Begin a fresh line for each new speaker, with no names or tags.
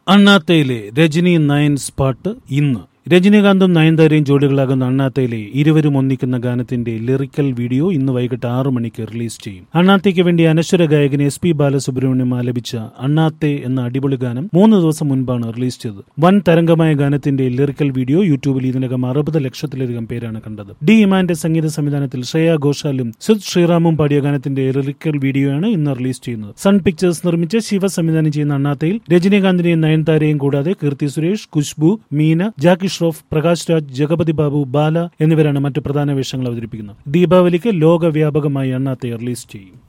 അണ്ണാത്തയിലെ രജനി നയൻസ് പാട്ട് ഇന്ന് രജനീകാന്തും നയൻതാരയും ജോഡികളാകുന്ന അണ്ണാത്തയിലെ ഇരുവരും ഒന്നിക്കുന്ന ഗാനത്തിന്റെ ലിറിക്കൽ വീഡിയോ ഇന്ന് വൈകിട്ട് ആറു മണിക്ക് റിലീസ് ചെയ്യും അണ്ണാത്തയ്ക്ക് വേണ്ടി അനശ്വര ഗായകൻ എസ് പി ബാലസുബ്രഹ്മണ്യം ആലപിച്ച അണ്ണാത്തെ എന്ന അടിപൊളി ഗാനം മൂന്ന് ദിവസം മുൻപാണ് റിലീസ് ചെയ്തത് വൻ തരംഗമായ ഗാനത്തിന്റെ ലിറിക്കൽ വീഡിയോ യൂട്യൂബിൽ ഇതിനകം അറുപത് ലക്ഷത്തിലധികം പേരാണ് കണ്ടത് ഡി ഇമാന്റെ സംഗീത സംവിധാനത്തിൽ ശ്രേയ ഘോഷാലും സുദ് ശ്രീറാമും പാടിയ ഗാനത്തിന്റെ ലിറിക്കൽ വീഡിയോയാണ് ഇന്ന് റിലീസ് ചെയ്യുന്നത് സൺ പിക്ചേഴ്സ് നിർമ്മിച്ച് ശിവ സംവിധാനം ചെയ്യുന്ന അണ്ണാത്തയിൽ രജനീകാന്തിനെയും നയൻതാരയും കൂടാതെ കീർത്തി സുരേഷ് ഖുഷ്ബു മീന ജാക്കി ഷ്രോഫ് പ്രകാശ് രാജ് ജഗപതി ബാബു ബാല എന്നിവരാണ് മറ്റു പ്രധാന വേഷങ്ങൾ അവതരിപ്പിക്കുന്നത് ദീപാവലിക്ക് ലോകവ്യാപകമായി അണ്ണാത്തെ റിലീസ് ചെയ്യും